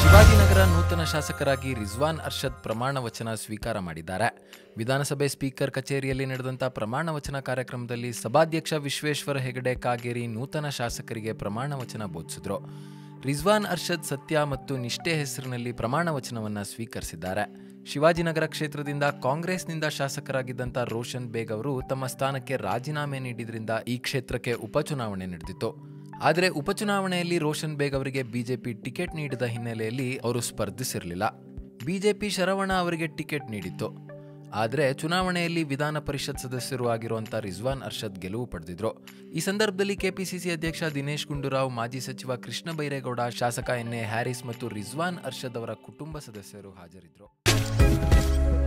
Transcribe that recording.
ಶಿವಾಜಿನಗರ ನೂತನ ಶಾಸಕರಾಗಿ ರಿಜ್ವಾನ್ ಅರ್ಷದ್ ಪ್ರಮಾಣ ವಚನ ಸ್ವೀಕಾರ ಮಾಡಿದ್ದಾರೆ ವಿಧಾನಸಭೆ ಸ್ಪೀಕರ್ ಕಚೇರಿಯಲ್ಲಿ ನಡೆದಂಥ ಪ್ರಮಾಣ ವಚನ ಕಾರ್ಯಕ್ರಮದಲ್ಲಿ ಸಭಾಧ್ಯಕ್ಷ ವಿಶ್ವೇಶ್ವರ ಹೆಗಡೆ ಕಾಗೇರಿ ನೂತನ ಶಾಸಕರಿಗೆ ಪ್ರಮಾಣ ವಚನ ಬೋಧಿಸಿದ್ರು ರಿಜ್ವಾನ್ ಅರ್ಷದ್ ಸತ್ಯ ಮತ್ತು ನಿಷ್ಠೆ ಹೆಸರಿನಲ್ಲಿ ಪ್ರಮಾಣ ವಚನವನ್ನು ಸ್ವೀಕರಿಸಿದ್ದಾರೆ ಶಿವಾಜಿನಗರ ಕ್ಷೇತ್ರದಿಂದ ಕಾಂಗ್ರೆಸ್ನಿಂದ ಶಾಸಕರಾಗಿದ್ದಂಥ ರೋಷನ್ ಬೇಗ್ ಅವರು ತಮ್ಮ ಸ್ಥಾನಕ್ಕೆ ರಾಜೀನಾಮೆ ನೀಡಿದ್ರಿಂದ ಈ ಕ್ಷೇತ್ರಕ್ಕೆ ಉಪಚುನಾವಣೆ ನಡೆದಿತ್ತು ಆದರೆ ಉಪಚುನಾವಣೆಯಲ್ಲಿ ರೋಷನ್ ಬೇಗ್ ಅವರಿಗೆ ಬಿಜೆಪಿ ಟಿಕೆಟ್ ನೀಡಿದ ಹಿನ್ನೆಲೆಯಲ್ಲಿ ಅವರು ಸ್ಪರ್ಧಿಸಿರಲಿಲ್ಲ ಬಿಜೆಪಿ ಶರವಣ ಅವರಿಗೆ ಟಿಕೆಟ್ ನೀಡಿತ್ತು ಆದರೆ ಚುನಾವಣೆಯಲ್ಲಿ ವಿಧಾನ ಪರಿಷತ್ ಸದಸ್ಯರು ಆಗಿರುವಂಥ ರಿಜ್ವಾನ್ ಅರ್ಷದ್ ಗೆಲುವು ಪಡೆದಿದ್ರು ಈ ಸಂದರ್ಭದಲ್ಲಿ ಕೆಪಿಸಿಸಿ ಅಧ್ಯಕ್ಷ ದಿನೇಶ್ ಗುಂಡೂರಾವ್ ಮಾಜಿ ಸಚಿವ ಕೃಷ್ಣ ಬೈರೇಗೌಡ ಶಾಸಕ ಎನ್ ಎ ಹ್ಯಾರಿಸ್ ಮತ್ತು ರಿಜ್ವಾನ್ ಅರ್ಷದ್ ಅವರ ಕುಟುಂಬ ಸದಸ್ಯರು ಹಾಜರಿದ್ದರು